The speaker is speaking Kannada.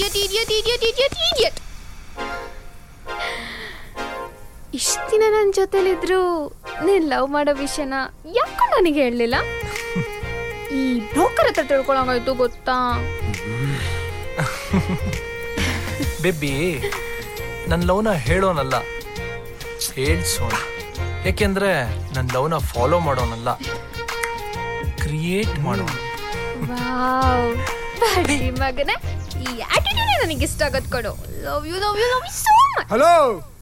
idiot idiot idiot idiot idiot ಇಷ್ಟ ದಿನ ನನ್ನ ಜೊತೆಲಿದ್ರು ನೀನ್ ಲವ್ ಮಾಡೋ ವಿಷಯನ ಯಾಕೋ ನನಗೆ ಹೇಳಲಿಲ್ಲ ಈ ಬ್ರೋಕರ್ ಹತ್ರ ತಿಳ್ಕೊಳಂಗಾಯ್ತು ಗೊತ್ತಾ ಬೇಬಿ ನನ್ನ ಲವ್ನ ಹೇಳೋನಲ್ಲ ಹೇಳ್ಸೋಣ ಯಾಕೆಂದ್ರೆ ನನ್ನ ಲವ್ನ ಫಾಲೋ ಮಾಡೋನಲ್ಲ ಕ್ರಿಯೇಟ್ ಮಾಡೋಣ ವಾವ್ ಬಡ್ಡಿ ಮಗನೇ ಈ ಆಟಿಟ್ಯೂಡ್ ನನಗೆ ಇಷ್ಟ ಆಗತ್ ಕೊಡು love you love you love you so much hello